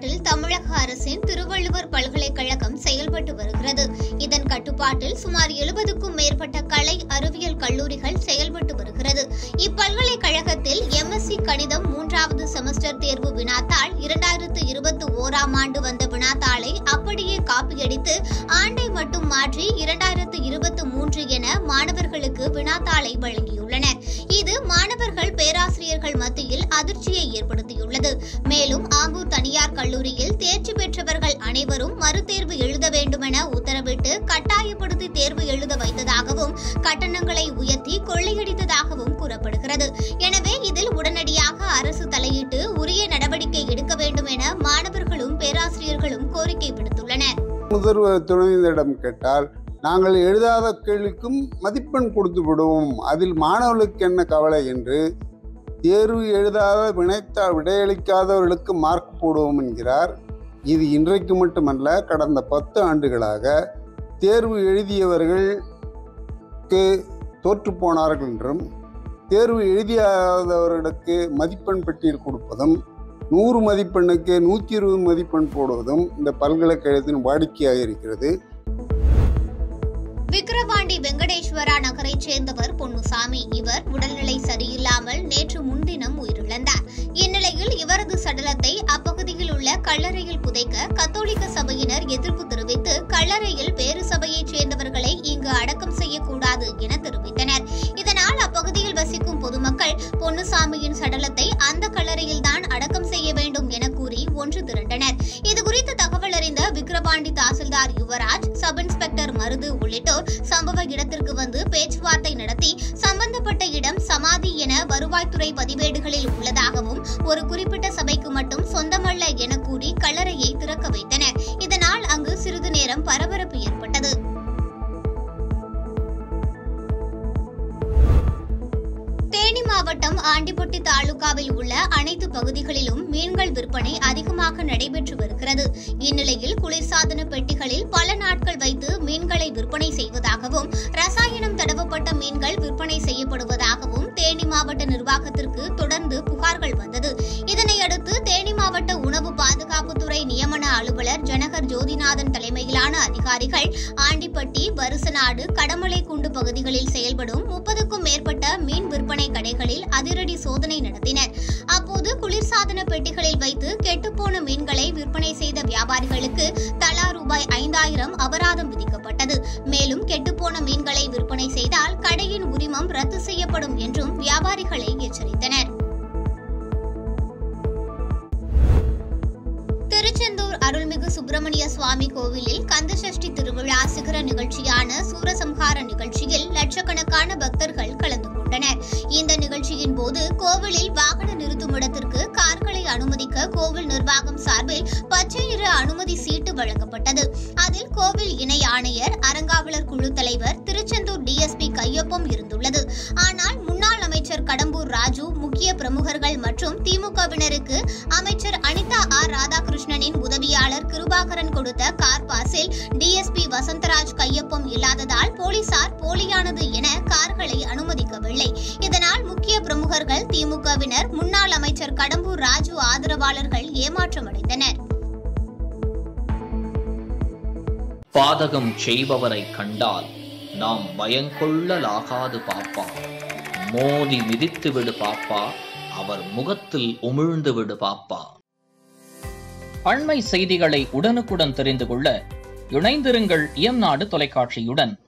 கட்டுப்பாட்டில் தமிழக அரசின் திருவள்ளுவர் பல்கலைக்கழகம் செயல்பட்டு வருகிறது இதன் கட்டுப்பாட்டில் சுமார் எழுபதுக்கும் மேற்பட்ட கலை அறிவியல் கல்லூரிகள் செயல்பட்டு வருகிறது இப்பல்கலைக்கழகத்தில் எம்எஸ்சி கணிதம் மூன்றாவது செமஸ்டர் தேர்வு வினாத்தாள் இரண்டாயிரத்து இருபத்தி ஓராம் ஆண்டு வந்த வினாத்தாளை அப்படியே காப்பியடித்து ஆண்டை மட்டும் மாற்றி இரண்டாயிரத்து இருபத்தி மூன்று என மாணவர்களுக்கு வினாத்தாளை வழங்கியுள்ளனர் இது மாணவர்கள் பேராசிரியர்கள் மத்தியில் அதிர்ச்சியை ஏற்படுத்தியுள்ளது மேலும் ஆம்பூர் தனியார் கல்லூரியில் தேர்ச்சி பெற்றவர்கள் அனைவரும் மறுதேர்வு எழுத வேண்டுமென உத்தரவிட்டு கட்டாயப்படுத்தி தேர்வு எழுத வைத்ததாகவும் கட்டணங்களை உயர்த்தி கொள்ளையடித்ததாகவும் கூறப்படுகிறது எனவே இதில் உடனடியாக அரசு தலையிட்டு உரிய நடவடிக்கை எடுக்க வேண்டும் என மாணவர்களும் பேராசிரியர்களும் கோரிக்கை விடுத்துள்ளனர் முதல்வர் துணைவியரிடம் கேட்டால் நாங்கள் எழுதாத கேள்விக்கும் மதிப்பெண் கொடுத்து விடுவோம் அதில் மாணவர்களுக்கு என்ன கவலை என்று தேர்வு எழுதாத வினைத்தா விடையளிக்காதவர்களுக்கு மார்க் போடுவோம் என்கிறார் இது இன்றைக்கு மட்டுமல்ல கடந்த பத்து ஆண்டுகளாக தேர்வு எழுதியவர்களுக்கு தோற்று போனார்கள் என்றும் தேர்வு எழுதியாதவர்களுக்கு மதிப்பெண் பெட்டியில் கொடுப்பதும் நூறு மதிப்பெண்ணுக்கு நூற்றி இருபது மதிப்பெண் போடுவதும் இந்த பல்கலைக்கழகத்தின் வாடிக்கையாக இருக்கிறது விக்கிரவாண்டி வெங்கடேஸ்வரா நகரைச் சேர்ந்தவர் பொன்னுசாமி இவர் உடல்நிலை சரியில்லாமல் நேற்று முன்தினம் உயிரிழந்தார் இந்நிலையில் இவரது சடலத்தை அப்பகுதியில் உள்ள கல்லறையில் புதைக்க கத்தோலிக்க சபையினர் எதிர்ப்பு தெரிவித்து கல்லறையில் வேறு சபையைச் சேர்ந்தவர்களை இங்கு அடக்கம் செய்யக்கூடாது என தெரிவித்தனர் இதனால் அப்பகுதியில் வசிக்கும் பொதுமக்கள் பொன்னுசாமியின் சடலத்தை அந்த கல்லறையில் தான் அடக்கம் செய்ய வேண்டும் என கூறி ஒன்று திரண்டனர் இதுகுறித்து தகவல் அறிந்த விக்கிரவாண்டி தாசில்தார் யுவராஜ் சப் இன்ஸ்பெக்டர் மருது உள்ளிட்டோர் சம்பவ இடத்திற்கு வந்து பேச்சுவார்த்தை நடத்தி சம்பந்தப்பட்ட இடம் சமாதி என வருவாய்த்துறை பதிவேடுகளில் உள்ளதாகவும் ஒரு குறிப்பிட்ட சபைக்கு மட்டும் சொந்தமல்ல என கூறி கல்லறையை திறக்க வைத்தனர் இதனால் அங்கு சிறிது நேரம் பரபரப்பு ஏற்பட்டது தேனி மாவட்டம் ஆண்டிப்பட்டி தாலுகாவில் உள்ள அனைத்து பகுதிகளிலும் மீன்கள் விற்பனை அதிகமாக நடைபெற்று வருகிறது இந்நிலையில் குளிர்சாதன பெட்டிகளில் பல நாட்கள் வைத்து மீன்களை விற்பனை செய்வதாகவும் ரசாயனம் தடவப்பட்ட மீன்கள் விற்பனை செய்யப்படுவதாகவும் தேனி மாவட்ட நிர்வாகத்திற்கு தொடர்ந்து புகார்கள் வந்தது இதனையடுத்து தேனி மாவட்ட உணவு பாதுகாப்புத்துறை நியமன அலுவலர் ஜனகர் ஜோதிநாதன் தலைமையிலான அதிகாரிகள் ஆண்டிப்பட்டி வருசநாடு கடமலைக்குண்டு பகுதிகளில் செயல்படும் முப்பதுக்கும் மேற்பட்ட மீன் விற்பனை கடைகளில் அதிரடி சோதனை நடத்தினர் அப்போது குளிர்சாதன பெட்டிகளில் வைத்து கெட்டுப்போன மீன்களை விற்பனை செய்த வியாபாரிகளுக்கு தலா ரூபாய் ஐந்தாயிரம் அபராதம் விதிக்கப்பட்டது மேலும் கெட்டுப்போன மீன்களை விற்பனை செய்தால் கடையின் உரிமம் ரத்து செய்யப்படும் என்றும் வியாபாரிகளை எச்சரித்தனர் திருச்செந்தூர் அருள்மிகு சுப்பிரமணிய சுவாமி கோவிலில் கந்தசஷ்டி திருவிழா சிகர நிகழ்ச்சியான சூரசம்ஹார நிகழ்ச்சியில் லட்சக்கணக்கான பக்தர்கள் கலந்து கொண்டனர் இந்த நிகழ்ச்சியின் போது கோவிலில் வாகன நிறுத்துமிடத்திற்கு கார்களை அனுமதிக்க கோவில் நிர்வாகம் சார்பில் பச்சை நிற அனுமதி சீட்டு வழங்கப்பட்டது அதில் கோவில் இணை ஆணையர் அறங்காவலர் குழு தலைவர் திருச்செந்தூர் டிஎஸ்பி கையொப்பம் இருந்துள்ளது ஆனால் முன்னாள் அமைச்சர் கடம்பூர் ராஜு முக்கிய பிரமுகர்கள் மற்றும் திமுகவினருக்கு அமைச்சர் அனிதா ஆர் ராதாகிருஷ்ணனின் உதவியாளர் கிருபாகரன் கொடுத்த கார் பாஸில் டிஎஸ்பி வசந்தராஜ் கையொப்பம் இல்லாததால் போலீசார் போலியானது என கார்களை அனுமதிக்கவில்லை இதனால் முக்கிய பிரமுகர்கள் திமுகவினர் முன்னாள் அமைச்சர் கடம்பூர் ராஜு ஆதரவாளர்கள் ஏமாற்றமடைந்தனர் பாதகம் செய்பவரை கண்டால் நாம் பயங்கொள்ளலாகாது பாப்பா மோதி மிதித்து விடு பாப்பா அவர் முகத்தில் உமிழ்ந்து விடு பாப்பா அண்மை செய்திகளை உடனுக்குடன் தெரிந்து கொள்ள இணைந்திருங்கள் இயம்நாடு தொலைக்காட்சியுடன்